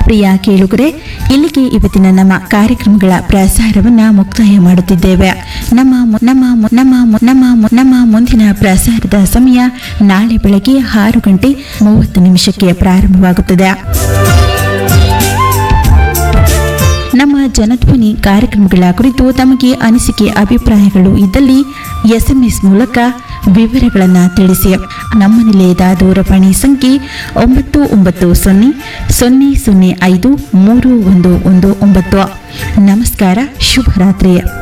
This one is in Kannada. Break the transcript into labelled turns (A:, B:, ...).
A: ಪ್ರಿಯ ಕೇಳುಗರೆ ಇಲ್ಲಿಗೆ ಇವತ್ತಿನ ನಮ್ಮ ಕಾರ್ಯಕ್ರಮಗಳ ಪ್ರಸಾರವನ್ನ ಮುಕ್ತಾಯ ಮಾಡುತ್ತಿದ್ದೇವೆ ನಮ್ಮ ಮು- ನಮ್ಮ ಮು- ನಮ್ಮ ಮು- ನಮ್ಮ ಮು- ನಮ್ಮ ಮುಂದಿನ ಪ್ರಸಾರದ ಸಮಯ ನಾಳೆ ಬೆಳಗ್ಗೆ ಆರು ಗಂಟೆ ಮೂವತ್ತು ನಿಮಿಷಕ್ಕೆ ಪ್ರಾರಂಭವಾಗುತ್ತದೆ ನಮ್ಮ ಜನಧ್ವನಿ ಕಾರ್ಯಕ್ರಮಗಳ ಕುರಿತು ತಮಗೆ ಅನಿಸಿಕೆ ಅಭಿಪ್ರಾಯಗಳು ಇದ್ದಲ್ಲಿ ಎಸ್ಎಂಎಸ್ ಮೂಲಕ ವಿವರಗಳನ್ನು ತಿಳಿಸಿ ನಮ್ಮ ನಿಲಯದ ದೂರವಾಣಿ ಸಂಖ್ಯೆ ಒಂಬತ್ತು ಒಂಬತ್ತು ಸೊನ್ನೆ ಸೊನ್ನೆ ಸೊನ್ನೆ ಐದು ಮೂರು ಒಂದು ಒಂದು ಒಂಬತ್ತು ನಮಸ್ಕಾರ ಶುಭರಾತ್ರಿ